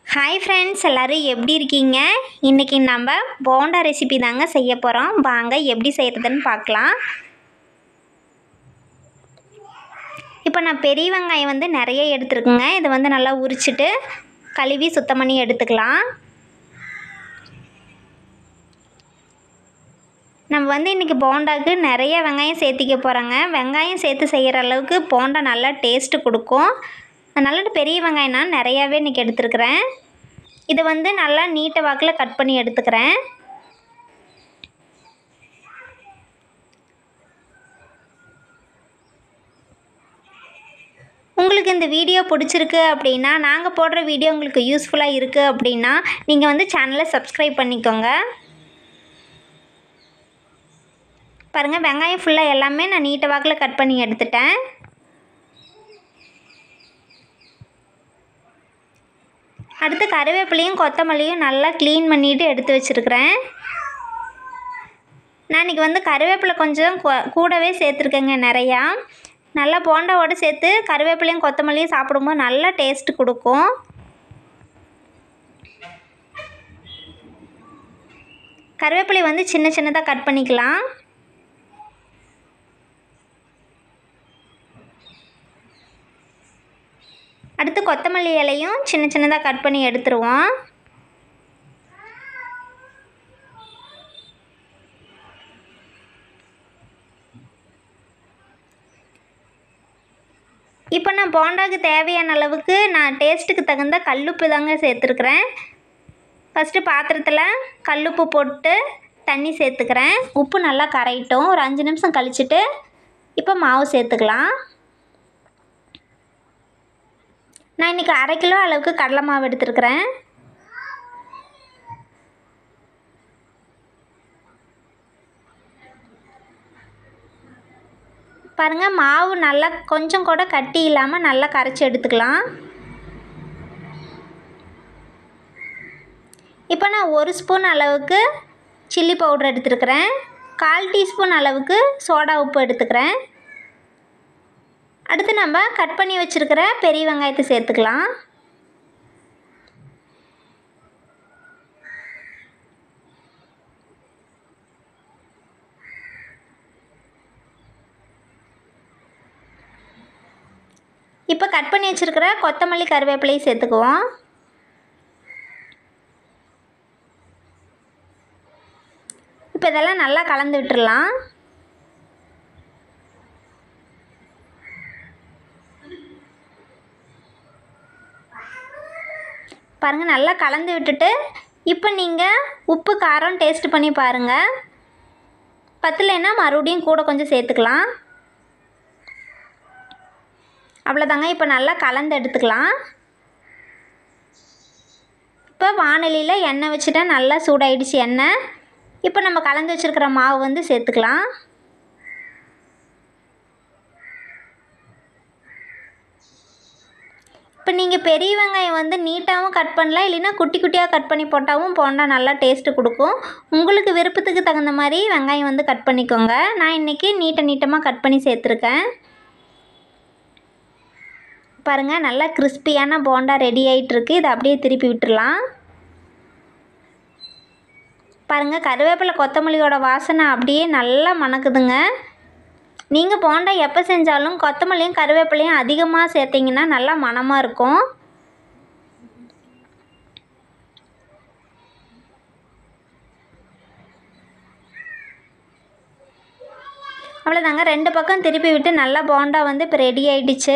hi friends எல்லோரும் எப்படி இருக்கீங்க இன்றைக்கி நம்ம போண்டா ரெசிபி தாங்க செய்ய போகிறோம் வாங்க எப்படி செய்கிறதுன்னு பார்க்கலாம் இப்போ நான் பெரிய வெங்காயம் வந்து நிறைய எடுத்துருக்குங்க இதை வந்து நல்லா உரிச்சிட்டு கழுவி சுத்தம் பண்ணி எடுத்துக்கலாம் நம்ம வந்து இன்றைக்கி போண்டாக்கு நிறைய வெங்காயம் சேர்த்திக்க போகிறோங்க வெங்காயம் சேர்த்து செய்கிற அளவுக்கு போண்டா நல்லா டேஸ்ட்டு கொடுக்கும் அதனால் பெரிய வெங்காயம் நான் நிறையாவே இன்றைக்கி எடுத்துருக்குறேன் இதை வந்து நல்லா நீட்ட வாக்கில் கட் பண்ணி எடுத்துக்கிறேன் உங்களுக்கு இந்த வீடியோ பிடிச்சிருக்கு அப்படின்னா நாங்கள் போடுற வீடியோ உங்களுக்கு யூஸ்ஃபுல்லாக இருக்குது அப்படின்னா நீங்கள் வந்து சேனலை சப்ஸ்கிரைப் பண்ணிக்கோங்க பாருங்கள் வெங்காயம் ஃபுல்லாக எல்லாமே நான் நீட்ட வாக்கில் கட் பண்ணி எடுத்துட்டேன் அடுத்து கருவேப்பிலையும் கொத்தமல்லியும் நல்லா க்ளீன் பண்ணிவிட்டு எடுத்து வச்சுருக்கிறேன் நான் இன்றைக்கி வந்து கருவேப்பிலை கொஞ்சம் கூடவே சேர்த்துருக்கேங்க நிறையா நல்லா போண்டாவோடு சேர்த்து கருவேப்பிலையும் கொத்தமல்லியும் சாப்பிடும்போது நல்லா டேஸ்ட்டு கொடுக்கும் கருவேப்பிலை வந்து சின்ன சின்னதாக கட் பண்ணிக்கலாம் அடுத்து கொத்தமல்லி இலையும் சின்ன சின்னதாக கட் பண்ணி எடுத்துருவோம் இப்போ நான் போண்டாக்கு தேவையான அளவுக்கு நான் டேஸ்ட்டுக்கு தகுந்த கல்லுப்பு தாங்க சேர்த்துருக்குறேன் ஃபஸ்ட்டு பாத்திரத்தில் கல்லுப்பு போட்டு தண்ணி சேர்த்துக்கிறேன் உப்பு நல்லா கரையிட்டும் ஒரு அஞ்சு நிமிஷம் கழிச்சிட்டு இப்போ மாவு சேர்த்துக்கலாம் நான் இன்றைக்கி அரை கிலோ அளவுக்கு கடலை மாவு எடுத்துருக்குறேன் பாருங்கள் மாவு நல்லா கொஞ்சம் கூட கட்டி இல்லாமல் நல்லா கரைச்சி எடுத்துக்கலாம் இப்போ நான் ஒரு ஸ்பூன் அளவுக்கு சில்லி பவுடர் எடுத்துருக்கிறேன் கால் டீஸ்பூன் அளவுக்கு சோடா உப்பு எடுத்துக்கிறேன் அடுத்து நம்ம கட் பண்ணி வச்சுருக்கிற பெரிய வெங்காயத்தை சேர்த்துக்கலாம் இப்போ கட் பண்ணி வச்சுருக்கிற கொத்தமல்லி கருவேப்பிலையும் சேர்த்துக்குவோம் இப்போ இதெல்லாம் நல்லா கலந்து விட்டுடலாம் பாருங்கள் நல்லா கலந்து விட்டுட்டு இப்போ நீங்கள் உப்பு காரம் டேஸ்ட் பண்ணி பாருங்கள் பத்தலைன்னா மறுபடியும் கூட கொஞ்சம் சேர்த்துக்கலாம் அவ்வளோதாங்க இப்போ நல்லா கலந்து எடுத்துக்கலாம் இப்போ வானொலியில் எண்ணெய் வச்சுட்டா நல்லா சூடாயிடுச்சு எண்ணெய் இப்போ நம்ம கலந்து வச்சுருக்கிற மாவு வந்து சேர்த்துக்கலாம் இப்போ நீங்கள் பெரிய வெங்காயம் வந்து நீட்டாகவும் கட் பண்ணலாம் இல்லைன்னா குட்டி குட்டியாக கட் பண்ணி போட்டாவும் போண்டா நல்லா டேஸ்ட்டு கொடுக்கும் உங்களுக்கு விருப்பத்துக்கு தகுந்த மாதிரி வெங்காயம் வந்து கட் பண்ணிக்கோங்க நான் இன்றைக்கி நீட்ட நீட்டமாக கட் பண்ணி சேர்த்துருக்கேன் பாருங்கள் நல்லா கிறிஸ்பியான போண்டா ரெடி ஆகிட்டுருக்கு இதை அப்படியே திருப்பி விட்டுடலாம் பாருங்கள் கருவேப்பிலை கொத்தமல்லியோட வாசனை அப்படியே நல்லா மணக்குதுங்க நீங்கள் போண்டா எப்போ செஞ்சாலும் கொத்தமல்லியும் கருவேப்பிலையும் அதிகமாக சேர்த்திங்கன்னா நல்லா மணமாக இருக்கும் அவ்வளோதாங்க ரெண்டு பக்கம் திருப்பி விட்டு நல்லா போண்டா வந்து இப்போ ரெடி ஆகிடுச்சு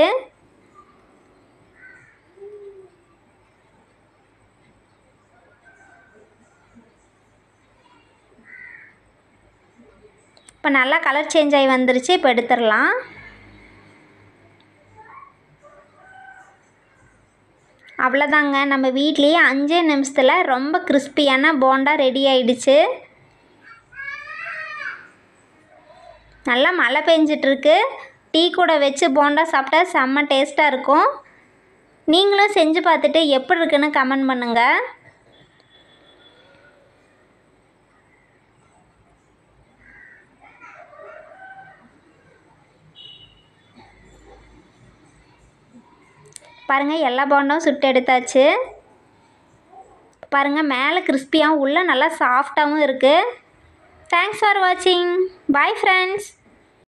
இப்போ நல்லா கலர் சேஞ்ச் ஆகி வந்துருச்சு இப்போ எடுத்துடலாம் அவ்வளோதாங்க நம்ம வீட்லேயே அஞ்சே நிமிஷத்தில் ரொம்ப கிறிஸ்பியான போண்டா ரெடி ஆயிடுச்சு நல்லா மழை பெஞ்சிட்ருக்கு டீ கூட வச்சு போண்டா சாப்பிட்டா செம்ம டேஸ்ட்டாக இருக்கும் நீங்களும் செஞ்சு பார்த்துட்டு எப்படி இருக்குன்னு கமெண்ட் பண்ணுங்கள் பாருங்கள் எல்லா போண்டாவும் சுட்டு எடுத்தாச்சு பாருங்கள் மேலே கிறிஸ்பியாகவும் உள்ளே நல்லா சாஃப்டாகவும் இருக்குது தேங்க்ஸ் ஃபார் வாட்சிங் பாய் ஃப்ரெண்ட்ஸ்